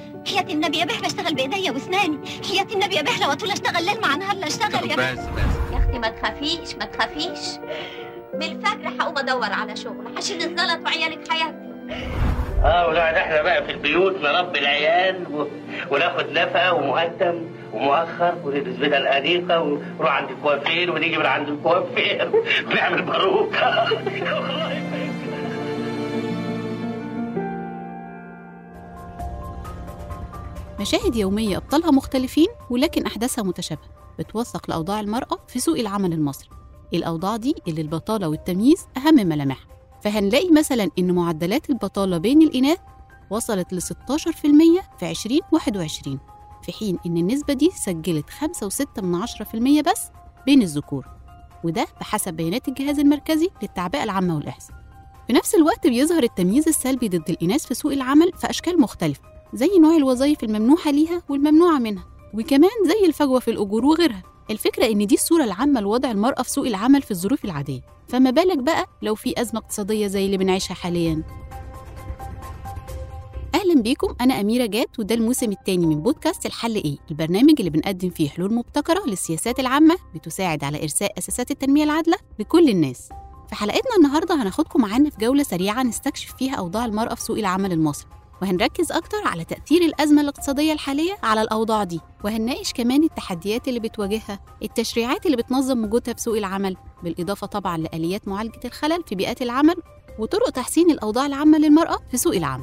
حياة النبي يا بيه بشتغل بايديا واسناني حياة النبي يا بيه لو اطول اشتغل ليل مع نهار لا اشتغل يا بيه بس بس يا اختي ما تخافيش ما تخافيش بالفجر هقوم ادور على شغل هشيل الزلط وعيالك حياتي اه ونقعد احنا بقى في البيوت نربي العيال و... وناخد نفقه ومقدم ومؤخر ونلبس بدل انيقه ونروح عند الكوافير ونيجي من عند الكوافير ونعمل باروكه مشاهد يومية أبطالها مختلفين ولكن أحداثها متشابهة بتوثق لأوضاع المرأة في سوق العمل المصري الأوضاع دي اللي البطالة والتمييز أهم ملامحها فهنلاقي مثلا إن معدلات البطالة بين الإناث وصلت ل 16% في 2021 في حين إن النسبة دي سجلت 5.6 من 10% بس بين الذكور وده بحسب بيانات الجهاز المركزي للتعبئة العامة والإحصاء في نفس الوقت بيظهر التمييز السلبي ضد الإناث في سوق العمل في أشكال مختلفة زي نوع الوظائف الممنوحة ليها والممنوعة منها وكمان زي الفجوة في الأجور وغيرها الفكرة إن دي الصورة العامة لوضع المرأة في سوق العمل في الظروف العادية فما بالك بقى لو في أزمة اقتصادية زي اللي بنعيشها حالياً أهلا بيكم أنا أميرة جات وده الموسم الثاني من بودكاست الحل إيه البرنامج اللي بنقدم فيه حلول مبتكرة للسياسات العامة بتساعد على إرساء أساسات التنمية العادلة لكل الناس في حلقتنا النهاردة هناخدكم معانا في جولة سريعة نستكشف فيها أوضاع المرأة في سوق العمل المصري وهنركز أكتر على تأثير الأزمة الاقتصادية الحالية على الأوضاع دي وهنناقش كمان التحديات اللي بتواجهها التشريعات اللي بتنظم وجودها في سوق العمل بالإضافة طبعا لآليات معالجة الخلل في بيئات العمل وطرق تحسين الأوضاع العامة للمرأة في سوق العمل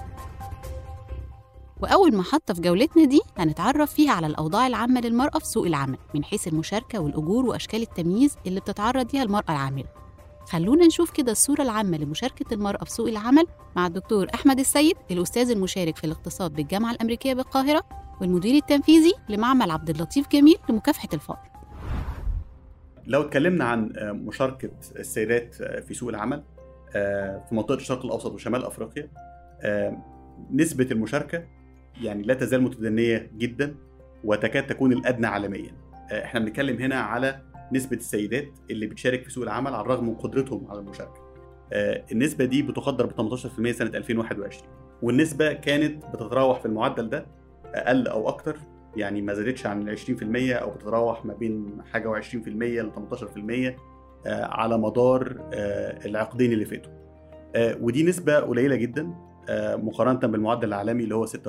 وأول محطة في جولتنا دي هنتعرف فيها على الأوضاع العامة للمرأة في سوق العمل من حيث المشاركة والأجور وأشكال التمييز اللي بتتعرض ليها المرأة العاملة خلونا نشوف كده الصورة العامة لمشاركة المرأة في سوق العمل مع الدكتور أحمد السيد الأستاذ المشارك في الاقتصاد بالجامعة الأمريكية بالقاهرة والمدير التنفيذي لمعمل عبد اللطيف جميل لمكافحة الفقر لو اتكلمنا عن مشاركة السيدات في سوق العمل في منطقة الشرق الأوسط وشمال أفريقيا نسبة المشاركة يعني لا تزال متدنية جدا وتكاد تكون الأدنى عالميا احنا بنتكلم هنا على نسبة السيدات اللي بتشارك في سوق العمل على الرغم من قدرتهم على المشاركة النسبة دي بتقدر ب 18% سنة 2021 والنسبة كانت بتتراوح في المعدل ده أقل أو أكتر يعني ما زادتش عن ال 20% أو بتتراوح ما بين حاجة و20% ل 18% على مدار العقدين اللي فاتوا ودي نسبة قليلة جدا مقارنة بالمعدل العالمي اللي هو 46%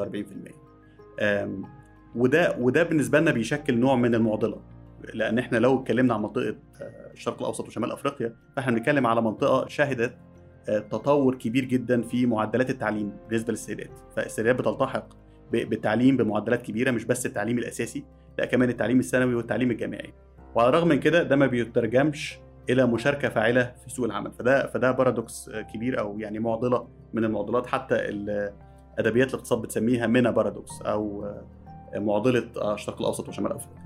وده وده بالنسبة لنا بيشكل نوع من المعضلة لان احنا لو اتكلمنا عن منطقه الشرق الاوسط وشمال افريقيا فاحنا بنتكلم على منطقه شهدت تطور كبير جدا في معدلات التعليم بالنسبه للسيدات فالسيدات بتلتحق بالتعليم بمعدلات كبيره مش بس التعليم الاساسي لا كمان التعليم الثانوي والتعليم الجامعي وعلى الرغم من كده ده ما بيترجمش الى مشاركه فاعله في سوق العمل فده فده بارادوكس كبير او يعني معضله من المعضلات حتى ادبيات الاقتصاد بتسميها مينا بارادوكس او معضله الشرق الاوسط وشمال افريقيا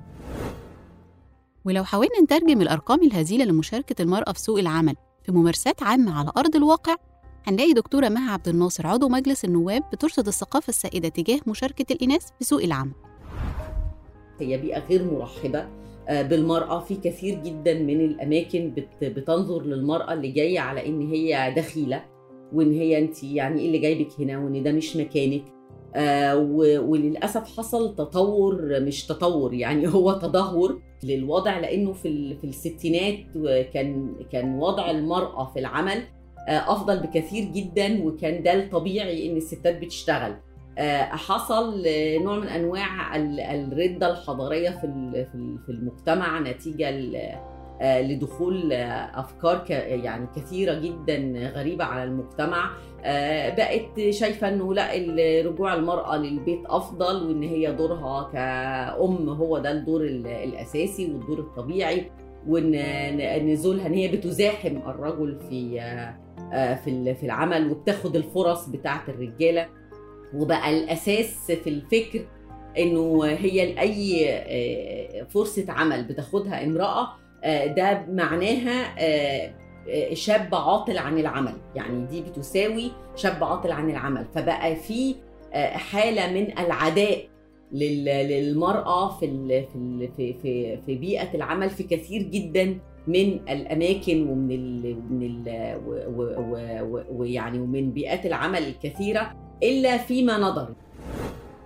ولو حاولنا نترجم الأرقام الهزيلة لمشاركة المرأة في سوق العمل في ممارسات عامة على أرض الواقع هنلاقي دكتورة مها عبد الناصر عضو مجلس النواب بترصد الثقافة السائدة تجاه مشاركة الإناث في سوق العمل هي بيئة غير مرحبة بالمرأة في كثير جدا من الأماكن بتنظر للمرأة اللي جاية على إن هي دخيلة وإن هي أنت يعني إيه اللي جايبك هنا وإن ده مش مكانك آه وللاسف حصل تطور مش تطور يعني هو تدهور للوضع لانه في في الستينات كان كان وضع المراه في العمل آه افضل بكثير جدا وكان ده الطبيعي ان الستات بتشتغل آه حصل نوع من انواع الرده الحضاريه في في المجتمع نتيجه لدخول افكار يعني كثيره جدا غريبه على المجتمع بقت شايفه انه لا رجوع المراه للبيت افضل وان هي دورها كأم هو ده الدور الاساسي والدور الطبيعي وان نزولها ان هي بتزاحم الرجل في في في العمل وبتاخد الفرص بتاعه الرجاله وبقى الاساس في الفكر انه هي لاي فرصه عمل بتاخدها امراه ده معناها شاب عاطل عن العمل يعني دي بتساوي شاب عاطل عن العمل فبقى في حاله من العداء للمراه في في في في بيئه العمل في كثير جدا من الاماكن ومن ال ومن ال ويعني ومن بيئات العمل الكثيره الا فيما نظر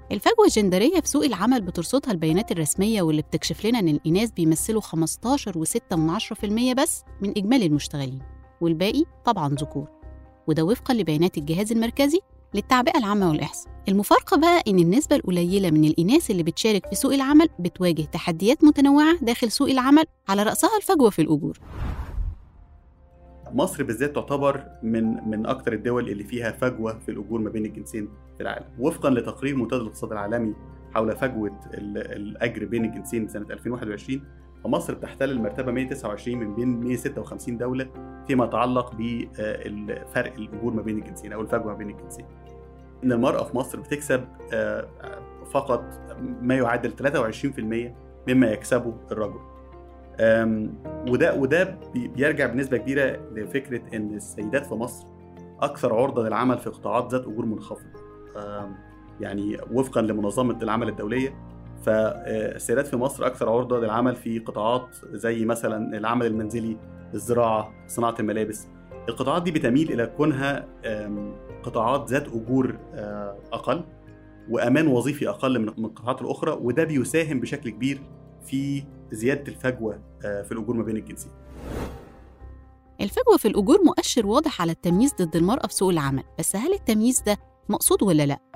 الفجوة الجندرية في سوق العمل بترصدها البيانات الرسمية واللي بتكشف لنا إن الإناث بيمثلوا 15.6% بس من إجمالي المشتغلين والباقي طبعا ذكور وده وفقا لبيانات الجهاز المركزي للتعبئة العامة والإحصاء المفارقة بقى إن النسبة القليلة من الإناث اللي بتشارك في سوق العمل بتواجه تحديات متنوعة داخل سوق العمل على رأسها الفجوة في الأجور مصر بالذات تعتبر من من اكثر الدول اللي فيها فجوه في الاجور ما بين الجنسين في العالم وفقا لتقرير منتدى الاقتصاد العالمي حول فجوه ال- الاجر بين الجنسين سنه 2021 فمصر بتحتل المرتبه 129 من بين 156 دوله فيما يتعلق بفرق الاجور ما بين الجنسين او الفجوه ما بين الجنسين. ان المراه في مصر بتكسب آه، فقط ما يعادل 23% مما يكسبه الرجل. أم، وده وده بي- بيرجع بنسبه كبيره لفكره ان السيدات في مصر اكثر عرضه للعمل في قطاعات ذات اجور منخفضه. أم، يعني وفقا لمنظمه العمل الدوليه فالسيدات في مصر اكثر عرضه للعمل في قطاعات زي مثلا العمل المنزلي، الزراعه، صناعه الملابس. القطاعات دي بتميل الى كونها أم، قطاعات ذات اجور آه، اقل وامان وظيفي اقل من من القطاعات الاخرى وده بيساهم بشكل كبير في زياده الفجوه آه، في الاجور ما بين الجنسين. الفجوة في الأجور مؤشر واضح على التمييز ضد المرأة في سوق العمل بس هل التمييز ده مقصود ولا لا؟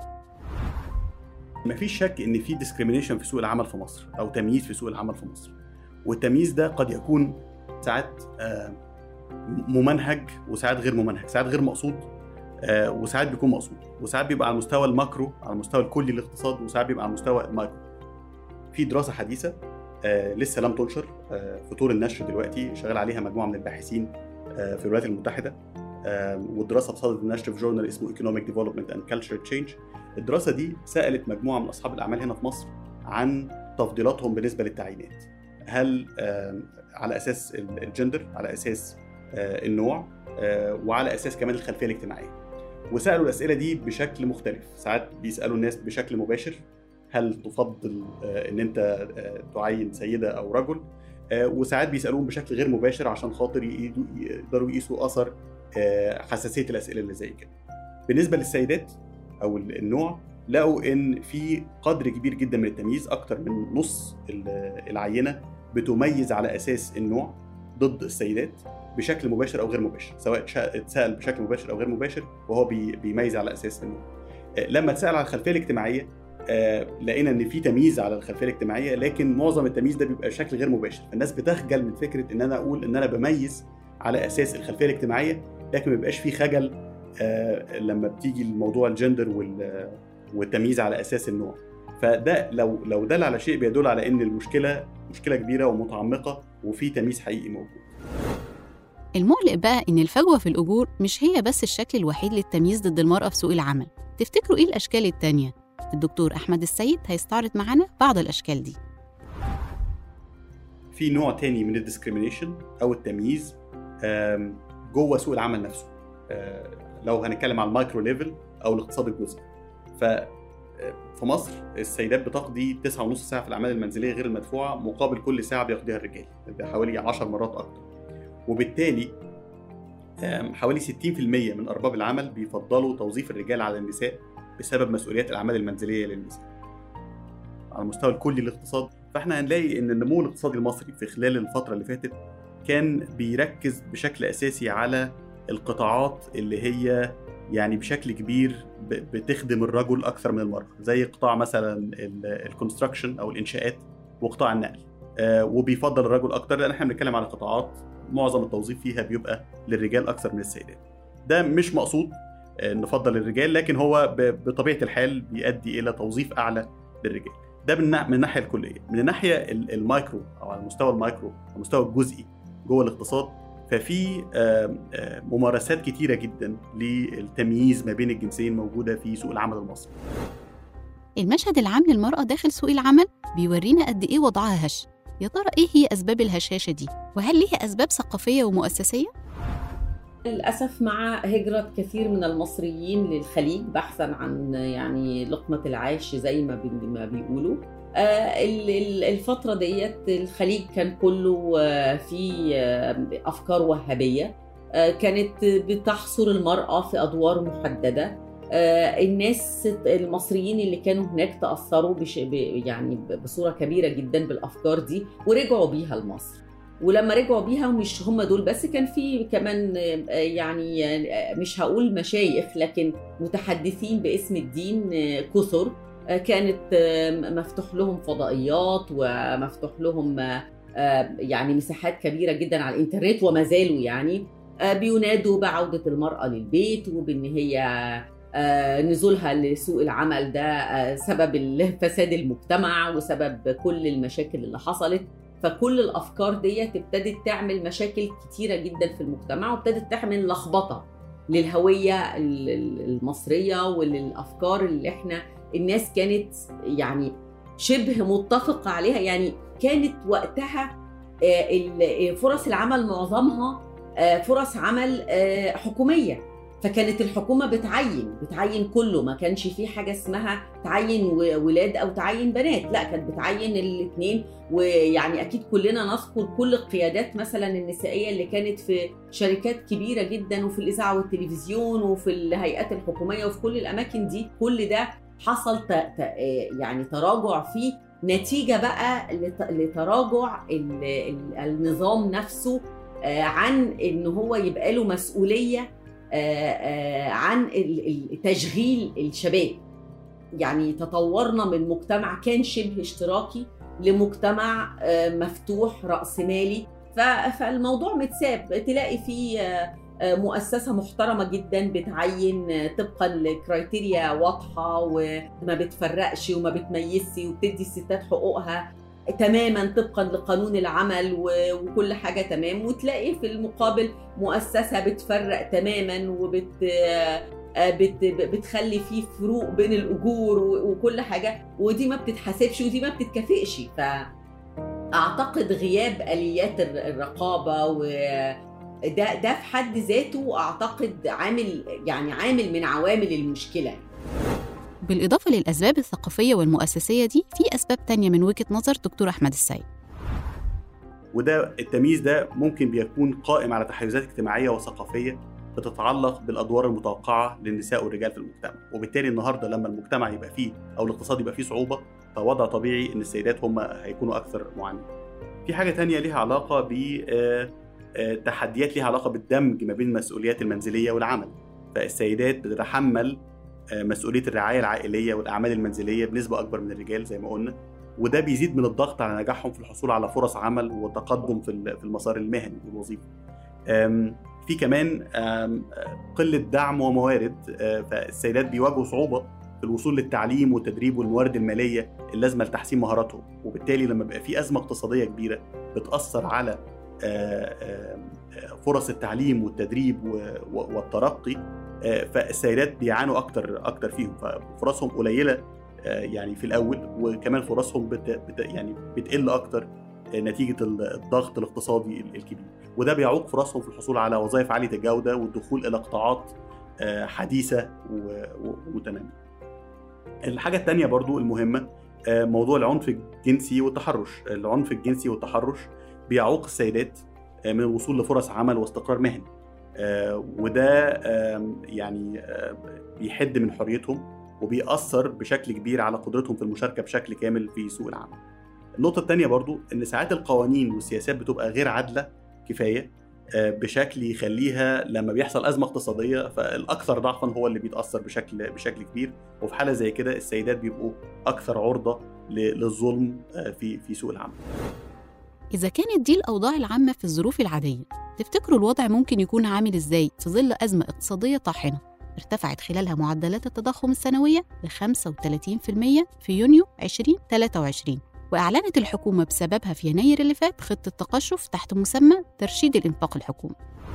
مفيش شك ان في ديسكريميشن في سوق العمل في مصر او تمييز في سوق العمل في مصر. والتمييز ده قد يكون ساعات آه، ممنهج وساعات غير ممنهج، ساعات غير مقصود آه، وساعات بيكون مقصود، وساعات بيبقى على المستوى الماكرو على المستوى الكلي للاقتصاد وساعات بيبقى على المستوى المايكرو. في دراسه حديثه آه، لسه لم تنشر آه، في طور النشر دلوقتي شغال عليها مجموعه من الباحثين آه، في الولايات المتحده آه، والدراسه بصدد النشر في جورنال اسمه Economic Development and Culture Change الدراسه دي سالت مجموعه من اصحاب الاعمال هنا في مصر عن تفضيلاتهم بالنسبه للتعيينات هل آه، على اساس ال- الجندر على اساس آه، النوع آه، وعلى اساس كمان الخلفيه الاجتماعيه وسالوا الاسئله دي بشكل مختلف ساعات بيسالوا الناس بشكل مباشر هل تفضل آه، ان انت آه، تعين سيده او رجل آه، وساعات بيسالوهم بشكل غير مباشر عشان خاطر يقيدوا- يقدروا يقيسوا اثر آه، حساسيه الاسئله اللي زي كده بالنسبه للسيدات او ال- النوع لقوا ان في قدر كبير جدا من التمييز اكتر من نص ال- العينه بتميز على اساس النوع ضد السيدات بشكل مباشر او غير مباشر سواء شا- اتسال بشكل مباشر او غير مباشر وهو بي- بيميز على اساس النوع آه، لما اتسال على الخلفيه الاجتماعيه آه، لقينا ان في تمييز على الخلفيه الاجتماعيه لكن معظم التمييز ده بيبقى بشكل غير مباشر فالناس بتخجل من فكره ان انا اقول ان انا بميز على اساس الخلفيه الاجتماعيه لكن ما بيبقاش في خجل آه، لما بتيجي الموضوع الجندر وال- والتمييز على اساس النوع فده لو لو دل على شيء بيدل على ان المشكله مشكله كبيره ومتعمقه وفي تمييز حقيقي موجود المقلق بقى إن الفجوة في الأجور مش هي بس الشكل الوحيد للتمييز ضد المرأة في سوق العمل تفتكروا إيه الأشكال التانية؟ الدكتور أحمد السيد هيستعرض معانا بعض الأشكال دي في نوع تاني من الديسكريميشن او التمييز آم، جوه سوق العمل نفسه آه، لو هنتكلم على المايكرو ليفل او الاقتصاد الجزئي ف آه، في مصر السيدات بتقضي 9.5 ساعه في الاعمال المنزليه غير المدفوعه مقابل كل ساعه بيقضيها الرجال ده حوالي 10 مرات اكتر وبالتالي آم، حوالي 60% من ارباب العمل بيفضلوا توظيف الرجال على النساء بسبب مسؤوليات الاعمال المنزليه للنساء على المستوى الكلي للاقتصاد فاحنا هنلاقي ان النمو الاقتصادي المصري في خلال الفتره اللي فاتت كان بيركز بشكل اساسي على القطاعات اللي هي يعني بشكل كبير ب- بتخدم الرجل اكثر من المراه زي قطاع مثلا الكونستراكشن او الانشاءات وقطاع النقل آه، وبيفضل الرجل اكتر لان احنا بنتكلم على قطاعات معظم التوظيف فيها بيبقى للرجال اكثر من السيدات ده مش مقصود آه، نفضل الرجال لكن هو ب- بطبيعه الحال بيؤدي الى توظيف اعلى للرجال ده من النا- من الناحيه الكليه من الناحيه ال- المايكرو او على المستوى المايكرو على المستوى الجزئي جوه الاقتصاد ففي آم، آم، ممارسات كتيره جدا للتمييز ما بين الجنسين موجوده في سوق العمل المصري المشهد العام للمرأة داخل سوق العمل بيورينا قد إيه وضعها هش يا ترى إيه هي أسباب الهشاشة دي؟ وهل ليها أسباب ثقافية ومؤسسية؟ للأسف مع هجرة كثير من المصريين للخليج بحثا عن يعني لقمة العيش زي ما بي- ما بيقولوا آه، ال- ال- الفترة ديت الخليج كان كله آه، في آه، أفكار وهابية آه، كانت بتحصر المرأة في أدوار محددة آه، الناس المصريين اللي كانوا هناك تاثروا بش ب- يعني ب- بصوره كبيره جدا بالافكار دي ورجعوا بيها لمصر ولما رجعوا بيها ومش هم دول بس كان في كمان آه، يعني آه، مش هقول مشايخ لكن متحدثين باسم الدين آه، كثر آه، كانت آه، مفتوح لهم فضائيات ومفتوح لهم آه، آه، يعني مساحات كبيره جدا على الانترنت وما زالوا يعني آه، بينادوا بعوده المراه للبيت وبان هي آه، نزولها لسوق العمل ده آه، سبب فساد المجتمع وسبب كل المشاكل اللي حصلت فكل الافكار ديت ابتدت تعمل مشاكل كتيره جدا في المجتمع وابتدت تعمل لخبطه للهويه ال- ال- المصريه وللافكار اللي احنا الناس كانت يعني شبه متفقه عليها يعني كانت وقتها آه، ال- فرص العمل معظمها آه، فرص عمل آه، حكوميه فكانت الحكومه بتعين بتعين كله ما كانش في حاجه اسمها تعين و- ولاد او تعين بنات لا كانت بتعين الاثنين ويعني اكيد كلنا نذكر كل القيادات مثلا النسائيه اللي كانت في شركات كبيره جدا وفي الاذاعه والتلفزيون وفي الهيئات الحكوميه وفي كل الاماكن دي كل ده حصل ت... ت... يعني تراجع فيه نتيجه بقى لت... لتراجع ال... ال... النظام نفسه آه، عن ان هو يبقى له مسؤوليه آه، آه، عن ال- ال- تشغيل الشباب يعني تطورنا من مجتمع كان شبه اشتراكي لمجتمع آه، مفتوح رأسمالي ف- فالموضوع متساب تلاقي فيه آه، آه، مؤسسة محترمة جدا بتعين آه، طبقا لكرايتيريا واضحة وما بتفرقش وما بتميزش وبتدي الستات حقوقها تماما طبقا لقانون العمل و- وكل حاجة تمام وتلاقي في المقابل مؤسسة بتفرق تماما وبت آه، بت بتخلي فيه فروق بين الأجور و- وكل حاجة ودي ما بتتحاسبش ودي ما بتتكافئش فأعتقد غياب آليات الر- الرقابة و ده ده في حد ذاته اعتقد عامل يعني عامل من عوامل المشكله بالإضافة للأسباب الثقافية والمؤسسية دي في أسباب تانية من وجهة نظر دكتور أحمد السيد وده التمييز ده ممكن بيكون قائم على تحيزات اجتماعيه وثقافيه بتتعلق بالادوار المتوقعه للنساء والرجال في المجتمع وبالتالي النهارده لما المجتمع يبقى فيه او الاقتصاد يبقى فيه صعوبه فوضع طبيعي ان السيدات هم هيكونوا اكثر معاناه في حاجه تانية ليها علاقه ب آه، آه، تحديات ليها علاقه بالدمج ما بين المسؤوليات المنزليه والعمل فالسيدات بتتحمل آه، مسؤوليه الرعايه العائليه والاعمال المنزليه بنسبه اكبر من الرجال زي ما قلنا وده بيزيد من الضغط على نجاحهم في الحصول على فرص عمل وتقدم في ال- في المسار المهني والوظيفي. أم، في كمان أم، قله دعم وموارد أه، فالسيدات بيواجهوا صعوبه في الوصول للتعليم والتدريب والموارد الماليه اللازمه لتحسين مهاراتهم وبالتالي لما بيبقى في ازمه اقتصاديه كبيره بتاثر على أه، أم، أه، فرص التعليم والتدريب و- و- والترقي أه، فالسيدات بيعانوا اكتر اكتر فيهم ففرصهم قليله آه، يعني في الاول وكمان فرصهم بت... بت... يعني بتقل اكتر آه، نتيجه ال- الضغط الاقتصادي ال- الكبير وده بيعوق فرصهم في الحصول على وظائف عاليه الجوده والدخول الى قطاعات آه، حديثه و- و- ومتناميه. الحاجه الثانيه برضو المهمه آه، موضوع العنف الجنسي والتحرش، العنف الجنسي والتحرش بيعوق السيدات آه، من الوصول لفرص عمل واستقرار مهني. آه، وده آم، يعني آه، بيحد من حريتهم وبيأثر بشكل كبير على قدرتهم في المشاركة بشكل كامل في سوق العمل. النقطة الثانية برضو إن ساعات القوانين والسياسات بتبقى غير عادلة كفاية آه، بشكل يخليها لما بيحصل أزمة اقتصادية فالأكثر ضعفا هو اللي بيتأثر بشكل بشكل كبير وفي حالة زي كده السيدات بيبقوا أكثر عرضة ل- للظلم آه، في في سوق العمل. إذا كانت دي الأوضاع العامة في الظروف العادية تفتكروا الوضع ممكن يكون عامل إزاي في ظل أزمة اقتصادية طاحنة ارتفعت خلالها معدلات التضخم السنوية ل 35% في يونيو 2023 وأعلنت الحكومة بسببها في يناير اللي فات خطة تقشف تحت مسمى ترشيد الإنفاق الحكومي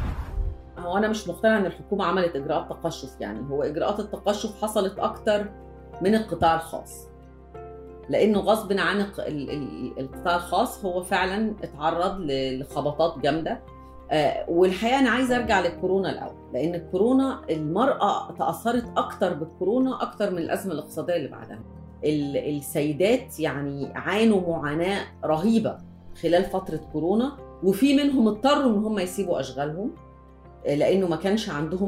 هو انا مش مقتنعه ان الحكومه عملت اجراءات تقشف يعني هو اجراءات التقشف حصلت اكتر من القطاع الخاص لانه غصب عن الق- ال- ال- القطاع الخاص هو فعلا اتعرض ل- لخبطات جامده آه، والحقيقه انا عايزه ارجع للكورونا الاول لان الكورونا المراه تاثرت اكتر بالكورونا اكتر من الازمه الاقتصاديه اللي بعدها ال- السيدات يعني عانوا معاناه رهيبه خلال فتره كورونا وفي منهم اضطروا ان هم يسيبوا اشغالهم لانه ما كانش عندهم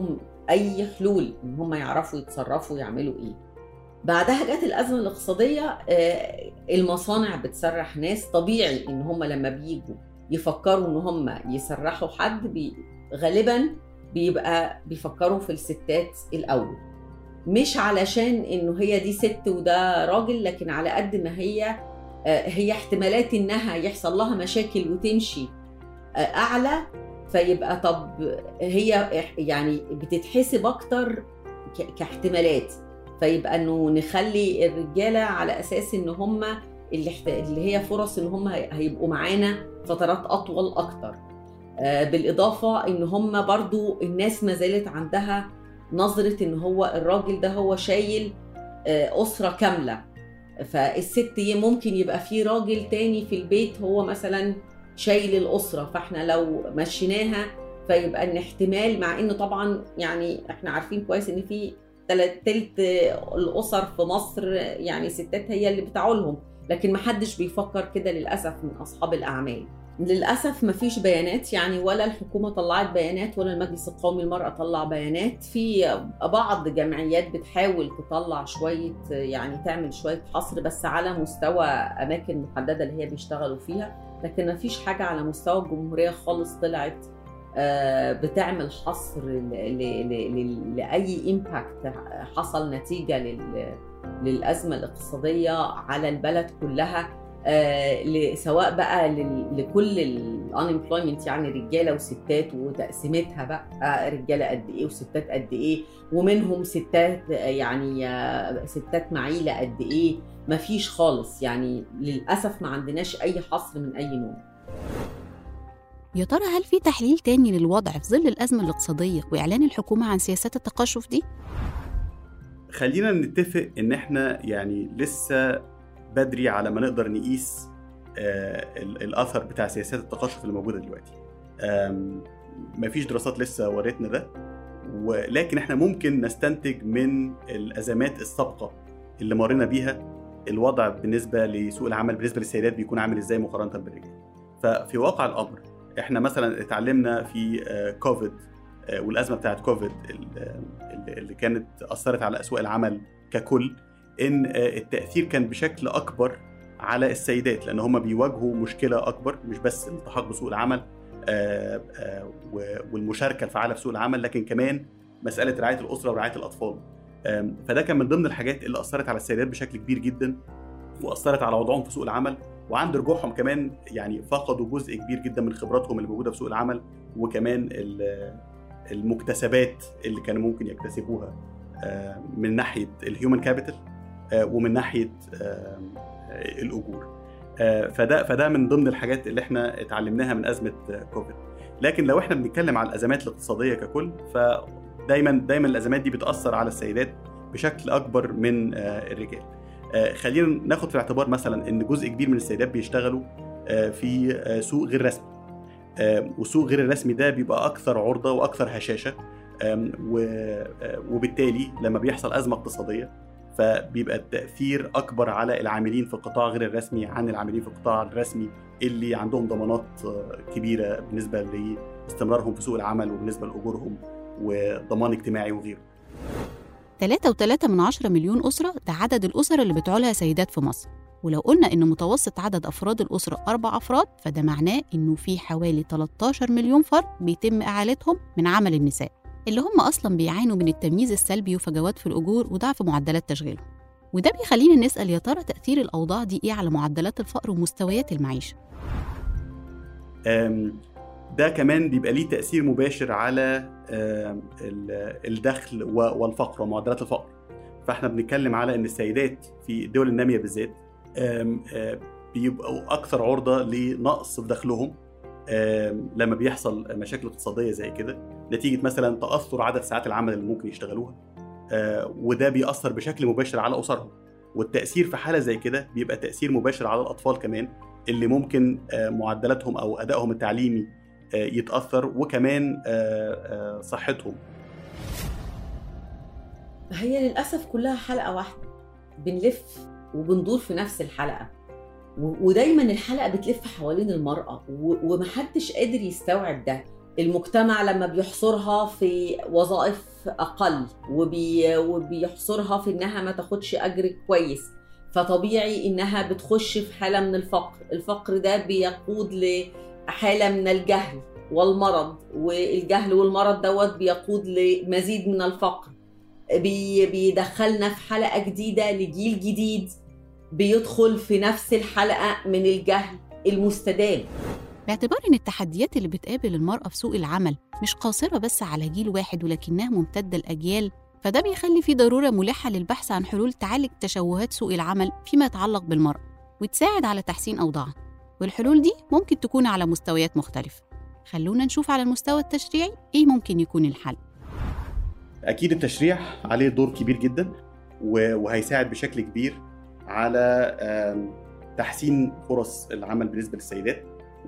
اي حلول ان هم يعرفوا يتصرفوا يعملوا ايه بعدها جت الازمه الاقتصاديه آه، المصانع بتسرح ناس طبيعي ان هم لما بيجوا يفكروا ان هم يسرحوا حد بي غالبا بيبقى بيفكروا في الستات الاول مش علشان انه هي دي ست وده راجل لكن على قد ما هي آه، هي احتمالات انها يحصل لها مشاكل وتمشي آه، اعلى فيبقى طب هي إح- يعني بتتحسب اكتر ك- كاحتمالات فيبقى انه نخلي الرجاله على اساس ان هم اللي, احت- اللي هي فرص ان هم هي- هيبقوا معانا فترات اطول اكتر آه، بالاضافه ان هم برضو الناس ما زالت عندها نظره ان هو الراجل ده هو شايل آه، اسره كامله فالست ي- ممكن يبقى في راجل تاني في البيت هو مثلا شايل الاسره فاحنا لو مشيناها فيبقى ان احتمال مع انه طبعا يعني احنا عارفين كويس ان في تلت تلت الاسر في مصر يعني ستات هي اللي بتعولهم لكن محدش بيفكر كده للاسف من اصحاب الاعمال للاسف مفيش بيانات يعني ولا الحكومه طلعت بيانات ولا المجلس القومي للمراه طلع بيانات في بعض جمعيات بتحاول تطلع شويه يعني تعمل شويه حصر بس على مستوى اماكن محدده اللي هي بيشتغلوا فيها لكن مفيش حاجه على مستوى الجمهوريه خالص طلعت آه، بتعمل حصر ل- ل- ل- ل- لاي امباكت حصل نتيجه لل- للازمه الاقتصاديه على البلد كلها آه، ل- سواء بقى لل- لكل الانemployment يعني رجاله وستات وتقسيمتها بقى آه، رجاله قد ايه وستات قد ايه ومنهم ستات آه، يعني آه، ستات معيله قد ايه مفيش خالص يعني للاسف ما عندناش اي حصر من اي نوع يا ترى هل في تحليل تاني للوضع في ظل الأزمة الاقتصادية وإعلان الحكومة عن سياسات التقشف دي؟ خلينا نتفق ان احنا يعني لسه بدري على ما نقدر نقيس آه، ال- الاثر بتاع سياسات التقشف اللي موجوده دلوقتي آم، مفيش دراسات لسه ورتنا ده ولكن احنا ممكن نستنتج من الازمات السابقه اللي مرينا بيها الوضع بالنسبه لسوق العمل بالنسبه للسيدات بيكون عامل ازاي مقارنه بالرجال ففي واقع الامر احنا مثلا اتعلمنا في آه، كوفيد آه، والازمه بتاعت كوفيد ال- اللي اللي كانت اثرت على اسواق العمل ككل ان آه، التاثير كان بشكل اكبر على السيدات لان هم بيواجهوا مشكله اكبر مش بس الالتحاق بسوق العمل آه، آه، و- والمشاركه الفعاله في سوق العمل لكن كمان مساله رعايه الاسره ورعايه الاطفال آم، فده كان من ضمن الحاجات اللي اثرت على السيدات بشكل كبير جدا واثرت على وضعهم في سوق العمل وعند رجوعهم كمان يعني فقدوا جزء كبير جدا من خبراتهم اللي موجوده في سوق العمل وكمان ال- المكتسبات اللي كانوا ممكن يكتسبوها آه، من ناحيه الهيومن كابيتال ومن ناحيه آه، الاجور آه، فده فده من ضمن الحاجات اللي احنا اتعلمناها من ازمه آه، كوفيد لكن لو احنا بنتكلم على الازمات الاقتصاديه ككل فدايما دايما الازمات دي بتاثر على السيدات بشكل اكبر من آه، الرجال آه، خلينا ناخد في الاعتبار مثلا ان جزء كبير من السيدات بيشتغلوا آه، في آه، سوق غير رسمي آم، والسوق غير الرسمي ده بيبقى اكثر عرضه واكثر هشاشه آم، و- آه، وبالتالي لما بيحصل ازمه اقتصاديه فبيبقى التاثير اكبر على العاملين في القطاع غير الرسمي عن العاملين في القطاع الرسمي اللي عندهم ضمانات آه، كبيره بالنسبه لاستمرارهم في سوق العمل وبالنسبه لاجورهم وضمان اجتماعي وغيره 3.3 من عشرة مليون أسرة ده عدد الأسر اللي بتعولها سيدات في مصر ولو قلنا إن متوسط عدد أفراد الأسرة أربع أفراد فده معناه إنه في حوالي 13 مليون فرد بيتم إعالتهم من عمل النساء اللي هم أصلا بيعانوا من التمييز السلبي وفجوات في الأجور وضعف معدلات تشغيلهم وده بيخلينا نسأل يا ترى تأثير الأوضاع دي إيه على معدلات الفقر ومستويات المعيشة آم، ده كمان بيبقى ليه تأثير مباشر على آم، ال- الدخل و- والفقر ومعدلات الفقر فاحنا بنتكلم على ان السيدات في الدول النامية بالذات آم، آم، بيبقوا أكثر عرضة لنقص في دخلهم آم، لما بيحصل مشاكل اقتصادية زي كده نتيجة مثلا تأثر عدد ساعات العمل اللي ممكن يشتغلوها آه، وده بيأثر بشكل مباشر على أسرهم والتأثير في حالة زي كده بيبقى تأثير مباشر على الأطفال كمان اللي ممكن آه، معدلاتهم أو أدائهم التعليمي آه، يتأثر وكمان آه، آه، صحتهم هي للأسف كلها حلقة واحدة بنلف وبندور في نفس الحلقة و- ودايما الحلقة بتلف حوالين المرأة و- ومحدش قادر يستوعب ده المجتمع لما بيحصرها في وظائف اقل وبي وبيحصرها في انها ما تاخدش اجر كويس فطبيعي انها بتخش في حاله من الفقر الفقر ده بيقود لحاله من الجهل والمرض والجهل والمرض دوت بيقود لمزيد من الفقر بي بيدخلنا في حلقه جديده لجيل جديد بيدخل في نفس الحلقه من الجهل المستدام باعتبار إن التحديات اللي بتقابل المرأة في سوق العمل مش قاصرة بس على جيل واحد ولكنها ممتدة لأجيال فده بيخلي في ضرورة ملحة للبحث عن حلول تعالج تشوهات سوق العمل فيما يتعلق بالمرأة وتساعد على تحسين أوضاعها والحلول دي ممكن تكون على مستويات مختلفة خلونا نشوف على المستوى التشريعي إيه ممكن يكون الحل اكيد التشريع عليه دور كبير جدا و- وهيساعد بشكل كبير على آم، تحسين فرص العمل بالنسبه للسيدات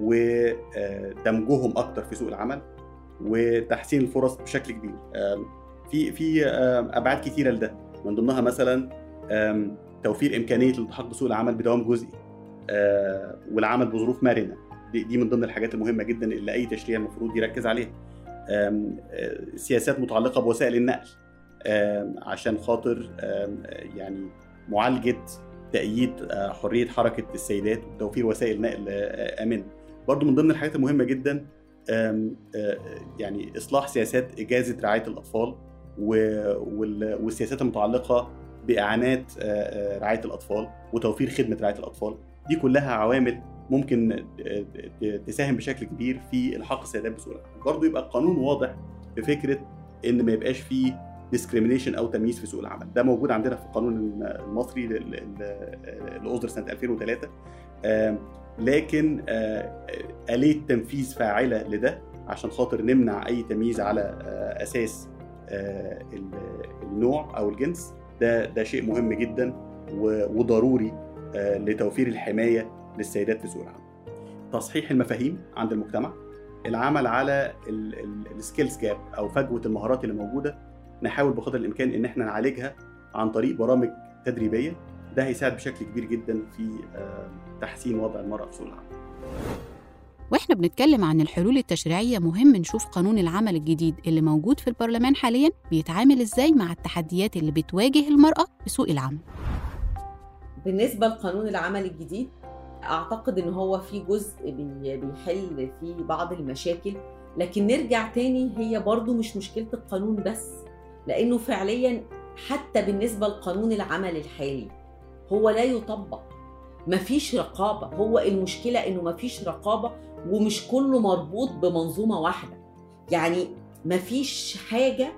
ودمجهم اكتر في سوق العمل وتحسين الفرص بشكل كبير آم، في في آم، ابعاد كثيره لده من ضمنها مثلا آم، توفير امكانيه الالتحاق بسوق العمل بدوام جزئي آه، والعمل بظروف مرنه دي, دي من ضمن الحاجات المهمه جدا اللي اي تشريع المفروض يركز عليها آم، آه، سياسات متعلقه بوسائل النقل آم، عشان خاطر آم، يعني معالجه تأييد آه، حرية حركة السيدات وتوفير وسائل نقل آه، آمنة. برضو من ضمن الحاجات المهمة جدا آم، آه، يعني إصلاح سياسات إجازة رعاية الأطفال و- وال- والسياسات المتعلقة بإعانات آه، آه، رعاية الأطفال وتوفير خدمة رعاية الأطفال. دي كلها عوامل ممكن آه، ت- تساهم بشكل كبير في الحاق السيدات بسوق العمل. برضو يبقى القانون واضح في فكرة إن ما يبقاش فيه ديسكريميشن او تمييز في سوق العمل ده موجود عندنا في القانون المصري لل- لل- اللي اصدر سنه 2003 آم، لكن آه، آلية تنفيذ فاعلة لده عشان خاطر نمنع أي تمييز على آه، أساس آه، ال- النوع أو الجنس ده ده شيء مهم جدا و- وضروري آه، لتوفير الحماية للسيدات في سوق العمل. تصحيح المفاهيم عند المجتمع العمل على السكيلز جاب او فجوه المهارات اللي موجوده نحاول بقدر الامكان ان احنا نعالجها عن طريق برامج تدريبيه ده هيساعد بشكل كبير جدا في آه، تحسين وضع المراه في سوق العمل واحنا بنتكلم عن الحلول التشريعية مهم نشوف قانون العمل الجديد اللي موجود في البرلمان حاليا بيتعامل ازاي مع التحديات اللي بتواجه المرأة في سوق العمل بالنسبه لقانون العمل الجديد اعتقد ان هو في جزء بي- بيحل فيه بعض المشاكل لكن نرجع تاني هي برضو مش مشكله القانون بس لانه فعليا حتى بالنسبه لقانون العمل الحالي هو لا يطبق مفيش رقابه هو المشكله انه مفيش رقابه ومش كله مربوط بمنظومه واحده يعني مفيش حاجه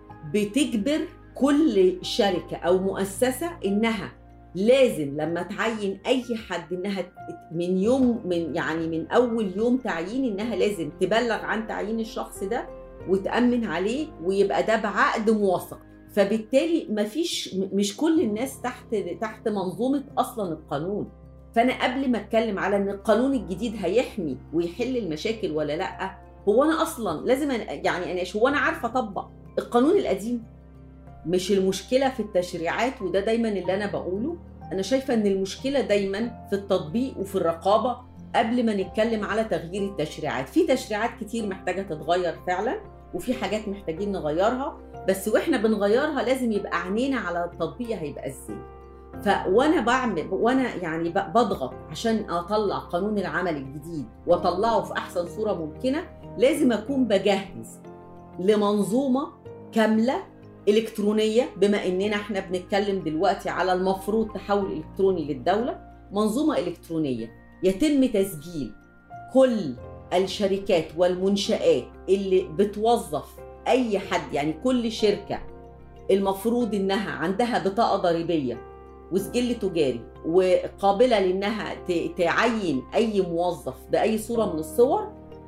بتجبر كل شركه او مؤسسه انها لازم لما تعين اي حد انها ت- من يوم من يعني من اول يوم تعيين انها لازم تبلغ عن تعيين الشخص ده وتامن عليه ويبقى ده بعقد موثق فبالتالي مفيش م- مش كل الناس تحت تحت منظومه اصلا القانون فانا قبل ما اتكلم على ان القانون الجديد هيحمي ويحل المشاكل ولا لا هو انا اصلا لازم أنا يعني انا هو انا عارفه اطبق القانون القديم مش المشكله في التشريعات وده دايما اللي انا بقوله انا شايفه ان المشكله دايما في التطبيق وفي الرقابه قبل ما نتكلم على تغيير التشريعات في تشريعات كتير محتاجه تتغير فعلا وفي حاجات محتاجين نغيرها بس واحنا بنغيرها لازم يبقى عينينا على التطبيق هيبقى ازاي ف وانا بعمل وانا يعني ب- بضغط عشان اطلع قانون العمل الجديد واطلعه في احسن صوره ممكنه لازم اكون بجهز لمنظومه كامله الكترونيه بما اننا احنا بنتكلم دلوقتي على المفروض تحول الكتروني للدوله منظومه الكترونيه يتم تسجيل كل الشركات والمنشآت اللي بتوظف اي حد يعني كل شركه المفروض انها عندها بطاقه ضريبيه وسجل تجاري وقابله لانها ت- تعين اي موظف باي صوره من الصور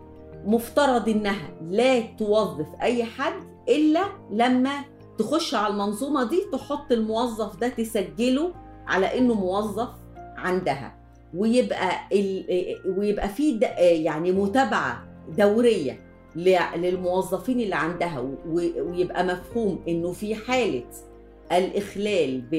مفترض انها لا توظف اي حد الا لما تخش على المنظومه دي تحط الموظف ده تسجله على انه موظف عندها ويبقى ال... ويبقى في د... يعني متابعه دوريه ل- للموظفين اللي عندها و... ويبقى مفهوم انه في حاله الاخلال ب...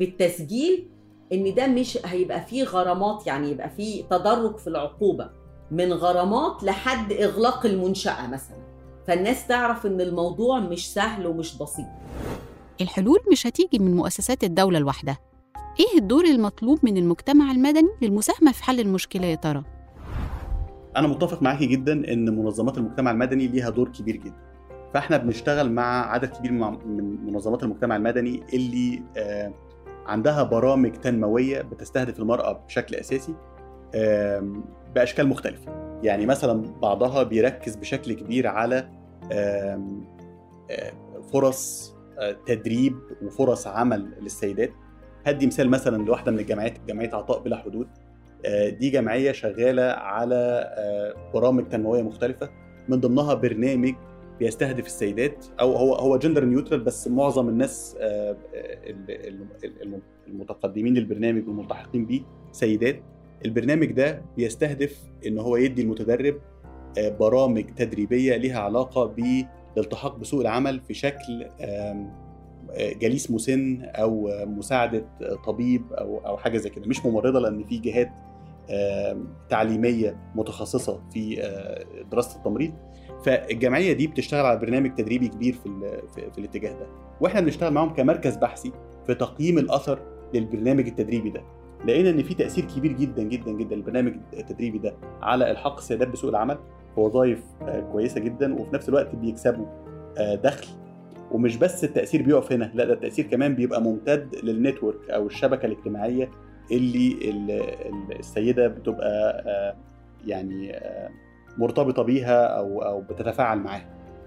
بالتسجيل ان ده مش هيبقى فيه غرامات يعني يبقى فيه تدرج في العقوبه من غرامات لحد اغلاق المنشاه مثلا فالناس تعرف ان الموضوع مش سهل ومش بسيط الحلول مش هتيجي من مؤسسات الدولة لوحدها إيه الدور المطلوب من المجتمع المدني للمساهمة في حل المشكلة يا ترى؟ انا متفق معاكي جدا ان منظمات المجتمع المدني ليها دور كبير جدا فاحنا بنشتغل مع عدد كبير مع- من منظمات المجتمع المدني اللي آه، عندها برامج تنمويه بتستهدف المراه بشكل اساسي آم، باشكال مختلفه يعني مثلا بعضها بيركز بشكل كبير على آم، آه، فرص آه، تدريب وفرص عمل للسيدات هدي مثال مثلا لواحده من الجامعات جمعيه عطاء بلا حدود آه، دي جمعيه شغاله على آه، برامج تنمويه مختلفه من ضمنها برنامج بيستهدف السيدات او هو هو جندر نيوترال بس معظم الناس آه، ال- ال- ال- المتقدمين للبرنامج والملتحقين بيه سيدات البرنامج ده بيستهدف ان هو يدي المتدرب آه، برامج تدريبيه ليها علاقه بالالتحاق بسوق العمل في شكل آم، آه، جليس مسن او آه، مساعده آه، طبيب او او حاجه زي كده مش ممرضه لان في جهات آم، تعليميه متخصصه في آه، دراسه التمريض فالجمعيه دي بتشتغل على برنامج تدريبي كبير في ال- في, في الاتجاه ده واحنا بنشتغل معاهم كمركز بحثي في تقييم الاثر للبرنامج التدريبي ده لقينا ان في تاثير كبير جدا جدا جدا للبرنامج التدريبي ده على الحاق السيدات بسوق العمل في وظائف آه، كويسه جدا وفي نفس الوقت بيكسبوا آه، دخل ومش بس التاثير بيقف هنا لا ده التاثير كمان بيبقى ممتد للنتورك او الشبكه الاجتماعيه اللي ال- ال- السيده بتبقى آه، يعني آه، مرتبطه بيها او او بتتفاعل معاها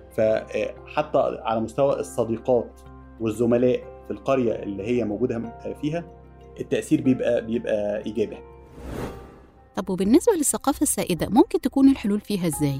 فحتى على مستوى الصديقات والزملاء في القريه اللي هي موجوده فيها التاثير بيبقى بيبقى ايجابي طب وبالنسبة للثقافة السائدة ممكن تكون الحلول فيها إزاي؟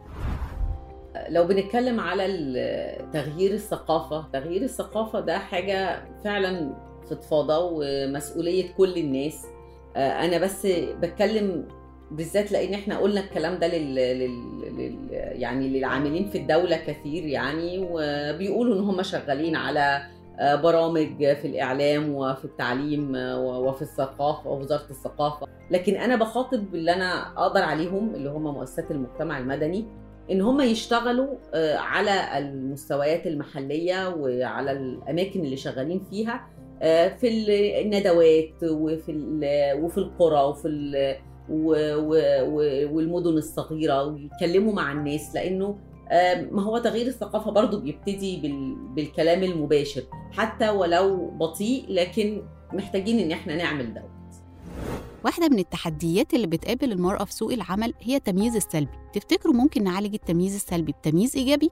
لو بنتكلم على ال- تغيير الثقافة تغيير الثقافة ده حاجة فعلا فضفاضة ومسؤولية كل الناس آه، أنا بس بتكلم بالذات لأن احنا قلنا الكلام ده لل... لل... لل... يعني للعاملين في الدولة كثير يعني وبيقولوا إن هم شغالين على آه، برامج في الإعلام وفي التعليم آه، وفي الثقافة ووزارة الثقافة لكن أنا بخاطب اللي أنا أقدر عليهم اللي هم مؤسسات المجتمع المدني ان هم يشتغلوا آه، على المستويات المحليه وعلى الاماكن اللي شغالين فيها آه، في الندوات وفي ال- وفي القرى وفي ال- و- و- و- والمدن الصغيره ويتكلموا مع الناس لانه آه، ما هو تغيير الثقافه برضو بيبتدي بال- بالكلام المباشر حتى ولو بطيء لكن محتاجين ان احنا نعمل ده واحدة من التحديات اللي بتقابل المرأة في سوق العمل هي التمييز السلبي تفتكروا ممكن نعالج التمييز السلبي بتمييز إيجابي؟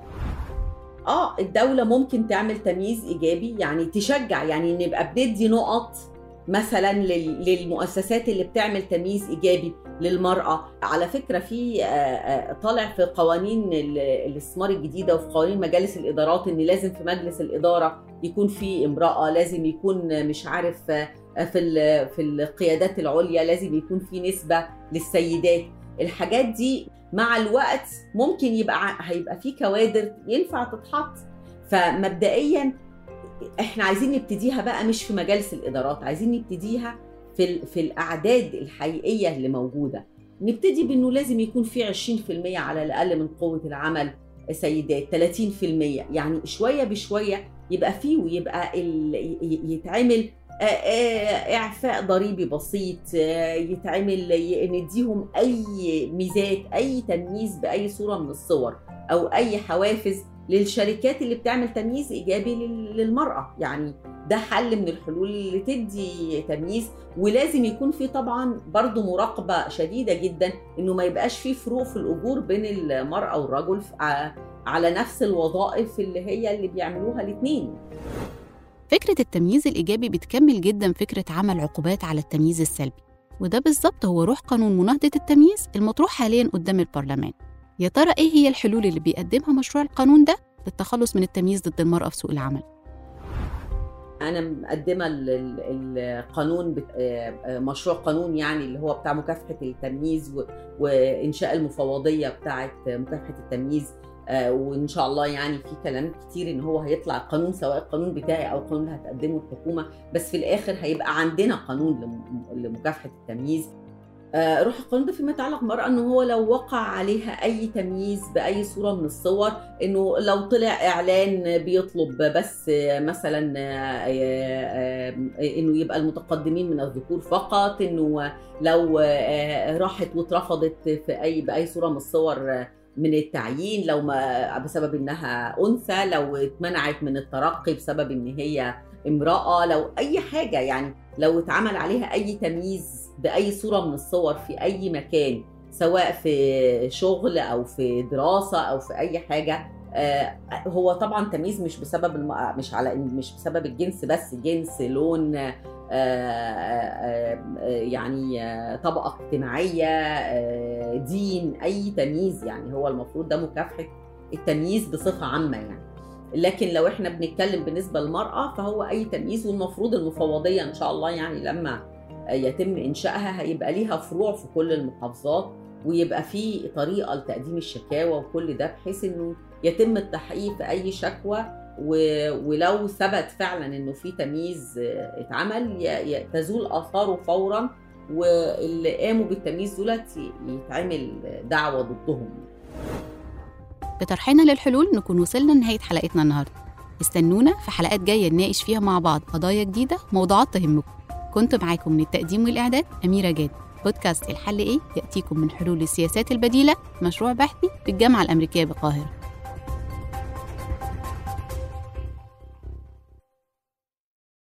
اه الدولة ممكن تعمل تمييز إيجابي يعني تشجع يعني نبقى بندي نقط مثلا لل- للمؤسسات اللي بتعمل تمييز إيجابي للمرأة على فكرة في آه، آه، طالع في قوانين ال- الاستثمار الجديدة وفي قوانين مجالس الإدارات إن لازم في مجلس الإدارة يكون في امرأة لازم يكون مش عارف آه، في ال- في القيادات العليا لازم يكون في نسبة للسيدات الحاجات دي مع الوقت ممكن يبقى ع- هيبقى في كوادر ينفع تتحط فمبدئيا احنا عايزين نبتديها بقى مش في مجالس الادارات عايزين نبتديها في ال- في الاعداد الحقيقيه اللي موجوده نبتدي بانه لازم يكون في 20% على الاقل من قوه العمل سيدات 30% يعني شويه بشويه يبقى فيه ويبقى ال- ي- يتعمل آه، آه، اعفاء ضريبي بسيط آه، يتعمل ي- نديهم اي ميزات اي تمييز باي صوره من الصور او اي حوافز للشركات اللي بتعمل تمييز ايجابي لل- للمراه يعني ده حل من الحلول اللي تدي تمييز ولازم يكون في طبعا برضو مراقبه شديده جدا انه ما يبقاش في فروق في الاجور بين المراه والرجل ف- ع- على نفس الوظائف اللي هي اللي بيعملوها الاثنين فكرة التمييز الإيجابي بتكمل جدا فكرة عمل عقوبات على التمييز السلبي وده بالظبط هو روح قانون مناهضة التمييز المطروح حاليا قدام البرلمان يا ترى إيه هي الحلول اللي بيقدمها مشروع القانون ده للتخلص من التمييز ضد المرأة في سوق العمل؟ انا مقدمه ال- ال- القانون بت- آه، آه، مشروع قانون يعني اللي هو بتاع مكافحه التمييز و- وانشاء المفوضيه بتاعه مكافحه التمييز آه، وان شاء الله يعني في كلام كتير ان هو هيطلع قانون سواء القانون بتاعي او القانون اللي هتقدمه الحكومه بس في الاخر هيبقى عندنا قانون لم- لمكافحه التمييز آه، روح القانون ده فيما يتعلق بالمرأة انه هو لو وقع عليها اي تمييز باي صورة من الصور انه لو طلع اعلان بيطلب بس آه، مثلا آه، آه، آه، انه يبقى المتقدمين من الذكور فقط انه لو آه، راحت واترفضت في اي باي صورة من الصور آه، من التعيين لو ما بسبب انها انثى لو اتمنعت من الترقي بسبب ان هي امرأة لو اي حاجة يعني لو اتعمل عليها اي تمييز باي صوره من الصور في اي مكان سواء في شغل او في دراسه او في اي حاجه آه، هو طبعا تمييز مش بسبب الم... مش على مش بسبب الجنس بس جنس لون آه، آه، آه، يعني آه، طبقه اجتماعيه آه، دين اي تمييز يعني هو المفروض ده مكافحه التمييز بصفه عامه يعني لكن لو احنا بنتكلم بالنسبه للمراه فهو اي تمييز والمفروض المفوضيه ان شاء الله يعني لما يتم انشائها هيبقى ليها فروع في كل المحافظات ويبقى في طريقه لتقديم الشكاوى وكل ده بحيث انه يتم التحقيق في اي شكوى و- ولو ثبت فعلا انه في تمييز آه، اتعمل ي- ي- تزول اثاره فورا واللي قاموا بالتمييز دولت ي- يتعمل دعوه ضدهم بطرحنا للحلول نكون وصلنا لنهاية حلقتنا النهاردة استنونا في حلقات جاية نناقش فيها مع بعض قضايا جديدة وموضوعات تهمكم كنت معاكم من التقديم والإعداد أميرة جاد بودكاست الحل إيه يأتيكم من حلول السياسات البديلة مشروع بحثي بالجامعة الأمريكية بالقاهرة